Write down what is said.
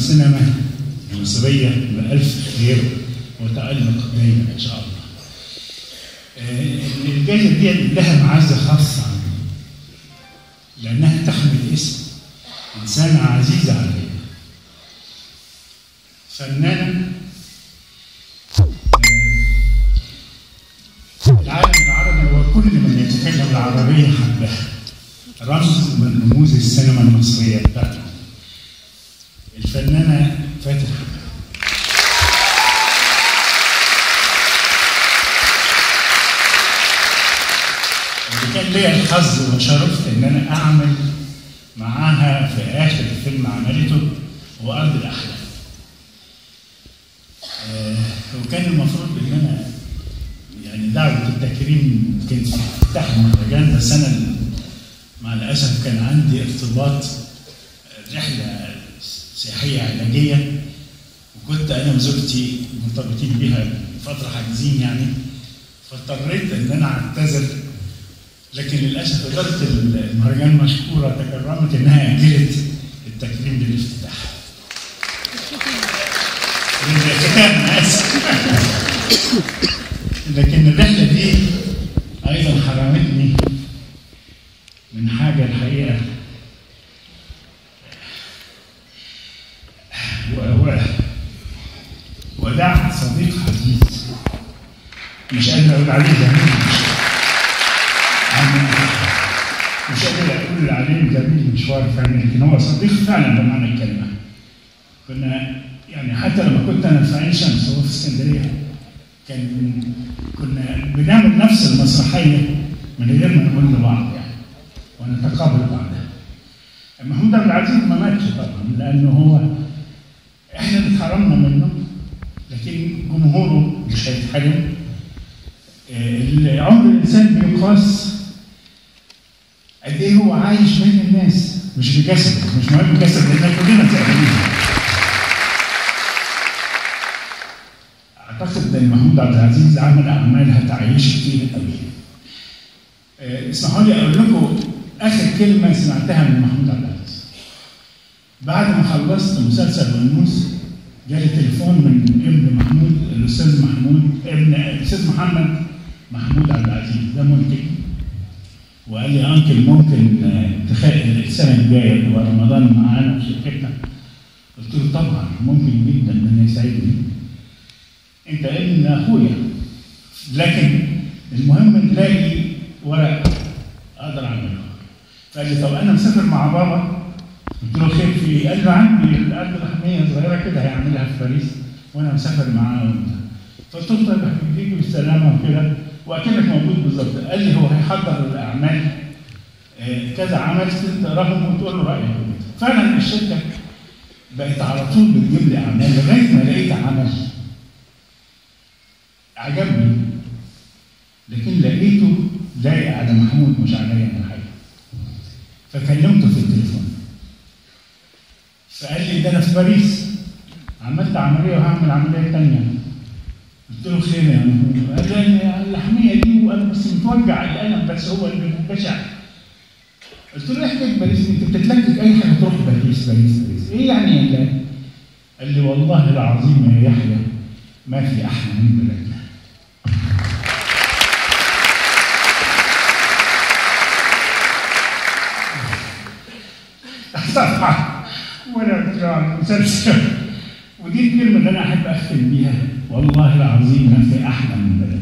السينما المصرية بألف خير وتألق دايما إن شاء الله. آه، الجائزة دي لها معزة خاصة عندي لأنها تحمل اسم إنسانة عزيزة علي فنانة آه، العالم العربي وكل من يتكلم العربية حبها رمز من رموز السينما المصرية بتاعتنا الفنانة فاتن اللي كان ليا الحظ وشرفت ان انا اعمل معاها في اخر فيلم عملته هو ارض الاحلام. آه وكان المفروض ان انا يعني دعوه التكريم كانت في افتتاح المهرجان بس انا مع الاسف كان عندي ارتباط رحله سياحيه علاجيه وكنت انا وزوجتي مرتبطين بيها فتره حاجزين يعني فاضطريت ان انا اعتذر لكن للاسف اداره المهرجان مشكوره تكرمت انها اجلت التكريم للافتتاح. للاختتام انا اسف. لكن الرحله دي ايضا حرمتني من حاجه الحقيقه و... و... وداع صديق حديث مش قادر اقول عليه زميل يعني مش قادر اقول عليه زميل مشوار فني لكن هو صديق فعلا بمعنى الكلمه كنا يعني حتى لما كنت انا في عين شمس وهو في اسكندريه كان كنا بنعمل نفس المسرحيه من غير ما نقول لبعض يعني ونتقابل بعضها محمود عبد العزيز ما ماتش طبعا لانه هو احنا اللي اتحرمنا منه لكن جمهوره مش هيتحرم آه، عمر الانسان بيقاس قد ايه هو عايش بين الناس مش بجسد مش مهم جسد لان كلنا تقريبا اعتقد ان محمود عبد العزيز عمل اعمال هتعيش كتير قوي آه، اسمحوا لي اقول لكم اخر كلمه سمعتها من محمود عبد العزيز بعد ما خلصت مسلسل ونوس جالي تليفون من ابن محمود الاستاذ محمود ابن الاستاذ محمد محمود عبد العزيز ده منتج وقال لي انكل ممكن آه، تخيل السنه الجايه اللي هو رمضان معانا في شركتنا قلت له طبعا ممكن جدا ان يساعدني انت ابن اخويا لكن المهم نلاقي ورق اقدر اعمله فقال لي طب انا مسافر مع بابا قلت له خير في ايه؟ قال له عندي الارض رحميه صغيره كده هيعملها في باريس وانا مسافر معاه وانت فقلت له طيب هتيجي بالسلامه وكده واكنك موجود بالظبط قال لي هو هيحضر الاعمال آه، كذا عمل تقراهم وتقول له رايك فعلا الشركه بقت على طول بتجيب لي اعمال لغايه ما لقيت عمل عجبني لكن لقيته لايق على محمود مش عليا انا الحقيقه فكلمته في التليفون فقال لي ده انا في باريس عملت عمليه وهعمل عمليه ثانيه قلت له خير يا محمود قال لي اللحميه دي وانا بس متوجع القلم بس هو اللي بشع قلت له احكي باريس انت بتتلكك اي حاجه تروح باريس باريس باريس ايه يعني يا الله؟ قال لي والله العظيم يا يحيى ما في احلى من بلدنا طبعا وانا بتراعي المسلسل ودي الكلمه اللي انا احب اختم بيها والله العظيم ما في احلى من بلدنا